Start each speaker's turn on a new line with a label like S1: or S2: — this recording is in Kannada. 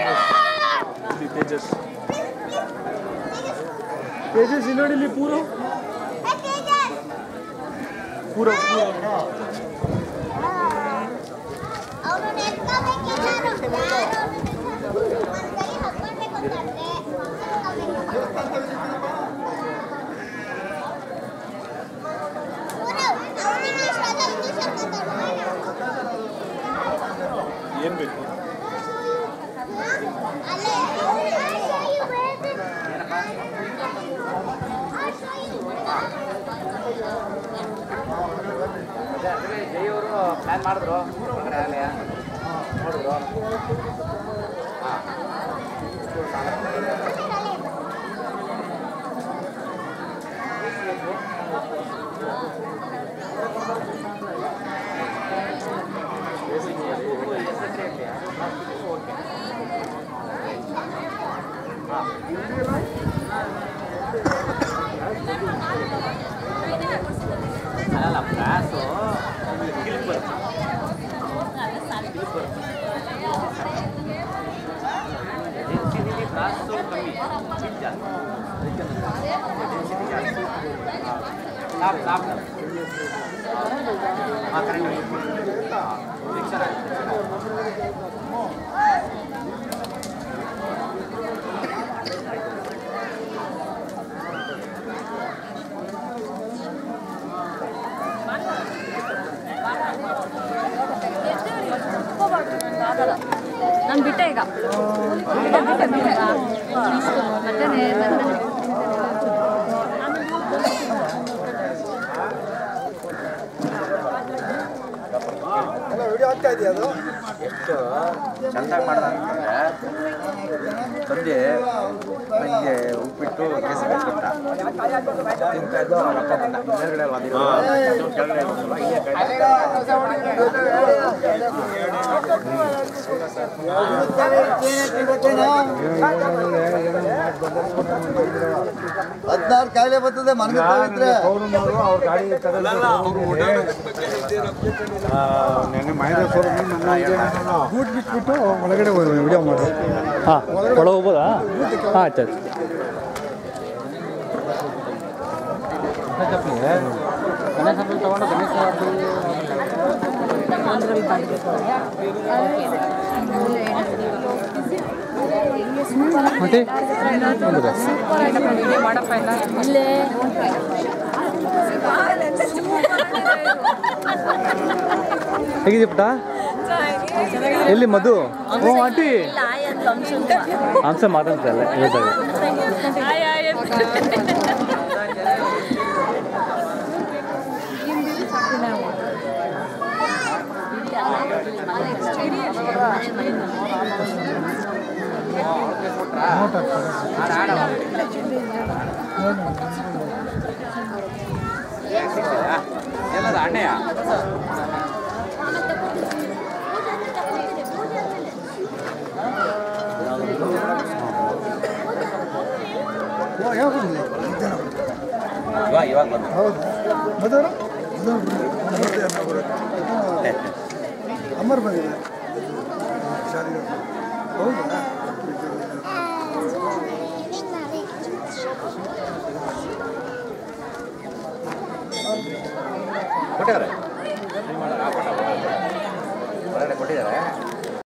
S1: ಇಲ್ಲಿ ತೇಜಸ್ ತೇಜಸ್ ಇಲ್ಲಿ ನೋಡಿ ಇಲ್ಲಿ ಪೂರ ಪೂರ ಪೂರ
S2: ಅವನು ನೆಟ್ಕೋಬೇಕೆಲ್ಲಾರು ಯಾರು ಒಂದ್ಸರಿ ಹಕ್ಕೊಂಡ್ಬೇಕಂತಂದ್ರೆ ಇಂಗ್ಲಿಷ್ ಅಲ್ಲ ಇಂಗ್ಲಿಷ್
S1: ಏನು ಬೇಕು
S2: ಅಲ್ಲೇ
S3: ಅದೇ ಜೈ ಅವರು ಪ್ಲಾನ್ ಮಾಡಿದ್ರು ಹೊರಗಡೆ ಆಗಲೇ ನೋಡಿದ್ರು ಹಾಂ ಅಲ್ಲ ಕ್ಲಾಸು ಕಿಲಿಕ್ ಬರುತ್ತೆ ಕಿಲಿಕ್ ಬರುತ್ತೆ ಡೆನ್ಸಿಟಿ ಕ್ಲಾಸು ಕಮ್ಮಿ ಚಿಕ್ಕ ಡೆನ್ಸಿಟಿ ಜಾಸ್ತಿ ಸಾಕು ಸಾಕು ಹಾಂ ಕರೆಕ್ಟ್ ಮಿಕ್ಸರ್
S4: ನಾನು ಬಿಟ್ಟೆ ಈಗ ಬಿಟ್ಟೆ ಬಿಟ್ಟೆ ಬಿಟ್ಟೆ ಮತ್ತೆ
S3: ಎಷ್ಟು ಚೆಂದಾಗಿ ಮಾಡ್ದ ಅಂತಂದ್ರೆ ತಂದೆ ನನಗೆ ಉಪ್ಪಿಟ್ಟು ಕೇಸರಿ ಕೊಟ್ಟ ತಿಂತಾ ಇದ್ದು ಅವ್ರ ಅಪ್ಪ ಬಂದ ಮೇಲ್ಗಡೆ ಅದಿರೋ ಕೆಳಗಡೆ ಬಂದಲ್ಲ, ಇಲ್ಲೇ ಕೈ-
S5: ಹದಿನಾರು ಕಾಯಿಲೆ ಬರ್ತದೆ ಮನೆಗೆ ಇದ್ರೆ
S6: ನೆನ್ನೆ ಮಹೇಂದ್ರ ಶೋರೂಮ್ ನನ್ನ ಇದೆ ಬೂಟ್ ಬಿಟ್ಬಿಟ್ಟು ಒಳಗಡೆ ವಿಡಿಯೋ ಮಾಡಿ
S1: ಹಾಂ ಒಳಗೆ ಹೋಗ್ಬೋದಾ ಹಾಂ ಆಯ್ತು ಆಯ್ತು ಮತ್ತೆ
S4: ಸೂಪರ್ ಆಯ್ತಪ್ಪ ವಿಡಿಯೋ ಮಾಡಪ್ಪ ಎಲ್ಲ ಇಲ್ಲೇ
S1: ಹೇಗಿದೆ ಪುಟ್ಟ ಎಲ್ಲಿ ಮಧು ಓ ಆಂಟಿ ಹಂಸ ಮಾತಾಡ್ತಲ್ಲ ಹೇಳ್ತಾರೆ
S3: ಎಲ್ಲದ ಅಣ್ಣಯ್ಯ ಇವಾಗ ಇವಾಗ ಬಂದು
S5: ಮಧುರು ಅಮ್ಮರ್ ಬಂದಿದೆ ಶಾಲೆಗೆ ಹೌದಾ
S3: ಕೊಟ್ಟಿದ್ದಾರೆ ಹೊರಗಡೆ ಕೊಟ್ಟಿದ್ದಾರೆ